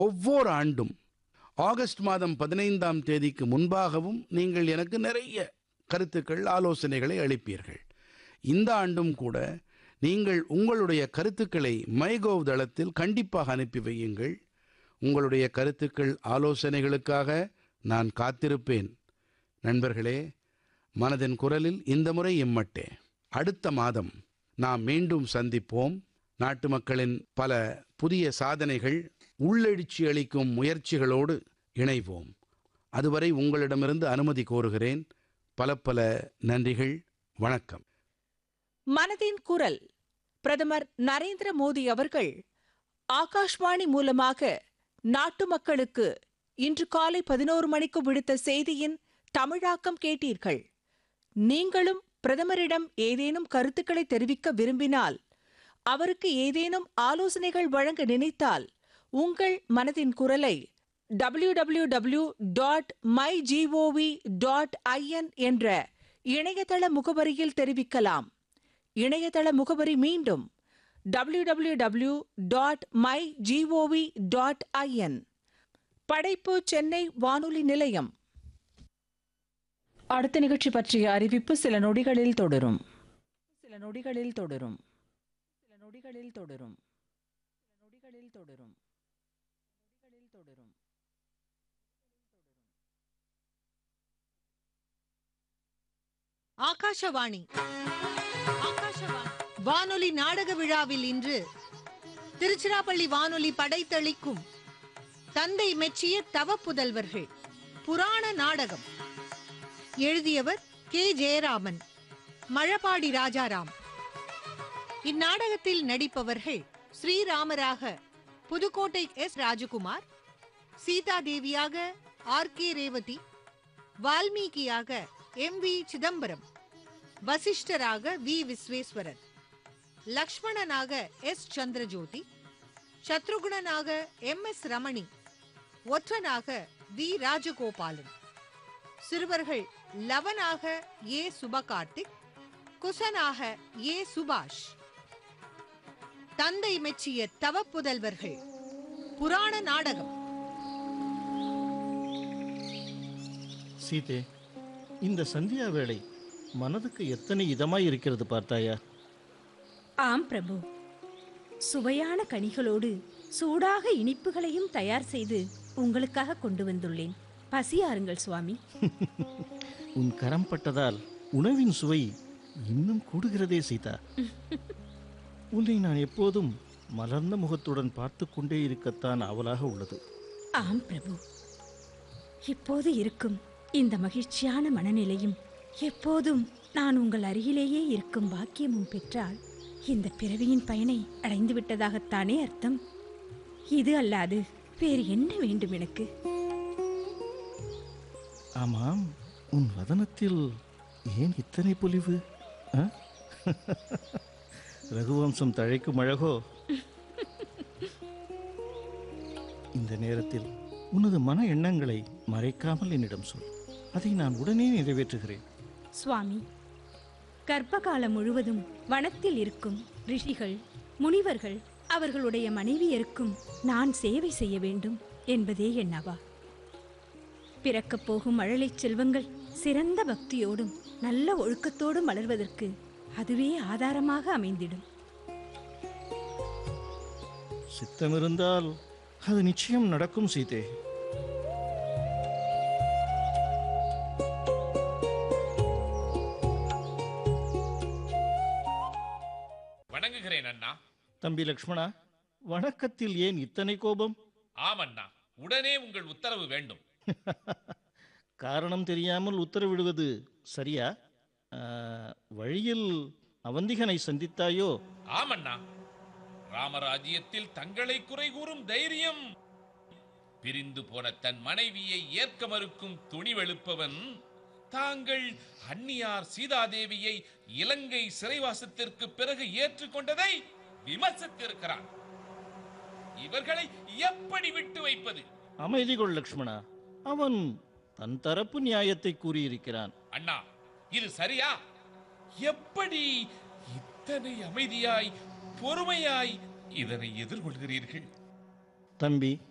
ஒவ்வொரு ஆண்டும் ஆகஸ்ட் மாதம் பதினைந்தாம் தேதிக்கு முன்பாகவும் நீங்கள் எனக்கு நிறைய கருத்துக்கள் ஆலோசனைகளை அளிப்பீர்கள் இந்த ஆண்டும் கூட நீங்கள் உங்களுடைய கருத்துக்களை மைகோவ் தளத்தில் கண்டிப்பாக அனுப்பி வையுங்கள் உங்களுடைய கருத்துக்கள் ஆலோசனைகளுக்காக நான் காத்திருப்பேன் நண்பர்களே மனதின் குரலில் இந்த முறை இம்மட்டே அடுத்த மாதம் நாம் மீண்டும் சந்திப்போம் நாட்டு மக்களின் பல புதிய சாதனைகள் உள்ளெழுச்சி அளிக்கும் முயற்சிகளோடு இணைவோம் அதுவரை உங்களிடமிருந்து அனுமதி கோருகிறேன் பல பல நன்றிகள் வணக்கம் மனதின் குரல் பிரதமர் நரேந்திர மோடி அவர்கள் ஆகாஷ்வாணி மூலமாக நாட்டு மக்களுக்கு இன்று காலை பதினோரு மணிக்கு விடுத்த செய்தியின் தமிழாக்கம் கேட்டீர்கள் நீங்களும் பிரதமரிடம் ஏதேனும் கருத்துக்களை தெரிவிக்க விரும்பினால் அவருக்கு ஏதேனும் ஆலோசனைகள் வழங்க நினைத்தால் உங்கள் மனதின் குரலை www.mygov.in dot my dot IN என்ற இணையதள முகவரியில் தெரிவிக்கலாம் இணையதள முகவரி மீண்டும் www.mygov.in dot my dot IN படைப்பு சென்னை வானொலி நிலையம் அடுத்த நிகழ்ச்சி பற்றிய அறிவிப்பு சில நொடிகளில் தொடரும் சில நொடிகளில் தொடரும் சில நொடிகளில் தொடரும் சில நொடிகளில் தொடரும் நொடிகளில் தொடரும் ஆகாஷவாணி ஆகாஷவாணி வானொலி நாடக விழாவில் இன்று திருச்சிராப்பள்ளி வானொலி படைத்தளிக்கும் தந்தை மெச்சிய தவ புதல்வர்கள் புராண நாடகம் எழுதியவர் கே ஜெயராமன் மழபாடி ராஜாராம் இந்நாடகத்தில் நடிப்பவர்கள் ஸ்ரீராமராக புதுக்கோட்டை எஸ் ராஜகுமார் சீதா தேவியாக ஆர் கே ரேவதி வால்மீகியாக எம் வி சிதம்பரம் வசிஷ்டராக வி விஸ்வேஸ்வரன் லக்ஷ்மணனாக எஸ் சந்திரஜோதி சத்ருகுணனாக எம் எஸ் ரமணி ஒற்றனாக வி ராஜகோபாலன் சிறுவர்கள் லவனாக ஏ சுபகார்த்திக் குசனாக ஏ சுபாஷ் தந்தை மெச்சிய தவ புதல்வர்கள் புராண நாடகம் சீதே இந்த சந்தியா வேளை மனதுக்கு எத்தனை இதமாய் இருக்கிறது பார்த்தாயா ஆம் பிரபு சுவையான கனிகளோடு சூடாக இனிப்புகளையும் தயார் செய்து உங்களுக்காக கொண்டு வந்துள்ளேன் பசியாருங்கள் சுவாமி உன் கரம் பட்டதால் உணவின் சுவை இன்னும் கூடுகிறதே சீதா உன்னை நான் எப்போதும் மலர்ந்த முகத்துடன் பார்த்து கொண்டே இருக்கத்தான் ஆவலாக உள்ளது ஆம் பிரபு இப்போது இருக்கும் இந்த மகிழ்ச்சியான மனநிலையும் எப்போதும் நான் உங்கள் அருகிலேயே இருக்கும் பாக்கியமும் பெற்றால் இந்த பிறவியின் பயனை அடைந்து விட்டதாகத்தானே அர்த்தம் இது அல்லாது வேறு என்ன வேண்டும் எனக்கு ஆமாம் உன் வதனத்தில் ஏன் இத்தனை பொலிவு ஆ? ரகுவம்சம் தழைக்கும் அழகோ இந்த நேரத்தில் உனது மன எண்ணங்களை மறைக்காமல் என்னிடம் சொல் அதை நான் உடனே நிறைவேற்றுகிறேன் சுவாமி கர்ப்பகாலம் முழுவதும் வனத்தில் இருக்கும் ரிஷிகள் முனிவர்கள் அவர்களுடைய மனைவியருக்கும் நான் சேவை செய்ய வேண்டும் என்பதே என்னவா பிறக்கப் போகும் மழலைச் செல்வங்கள் சிறந்த பக்தியோடும் நல்ல ஒழுக்கத்தோடும் வளர்வதற்கு அதுவே ஆதாரமாக அமைந்திடும் சித்தமிருந்தால் அது நிச்சயம் நடக்கும் சீதே வணங்குகிறேன் அண்ணா தம்பி லக்ஷ்மணா வணக்கத்தில் ஏன் இத்தனை கோபம் ஆமண்ணா உடனே உங்கள் உத்தரவு வேண்டும் காரணம் தெரியாமல் உத்தரவிடுவது சரியா ஆ, வழியில் அவந்திகனை சந்தித்தாயோ ஆமண்ணா ராமராஜ்யத்தில் தங்களை குறை கூறும் தைரியம் பிரிந்து போன தன் மனைவியை ஏற்க மறுக்கும் துணிவெழுப்பவன் தாங்கள் அந்நியார் சீதாதேவியை இலங்கை சிறைவாசத்திற்கு பிறகு ஏற்றுக்கொண்டதை விமர்சித்திருக்கிறான் இவர்களை எப்படி விட்டு வைப்பது அமைதி கொள் லக்ஷ்மணா அவன் தன் தரப்பு நியாயத்தை கூறியிருக்கிறான் அண்ணா இது சரியா எப்படி இத்தனை அமைதியாய் பொறுமையாய் இதனை எதிர்கொள்கிறீர்கள் தம்பி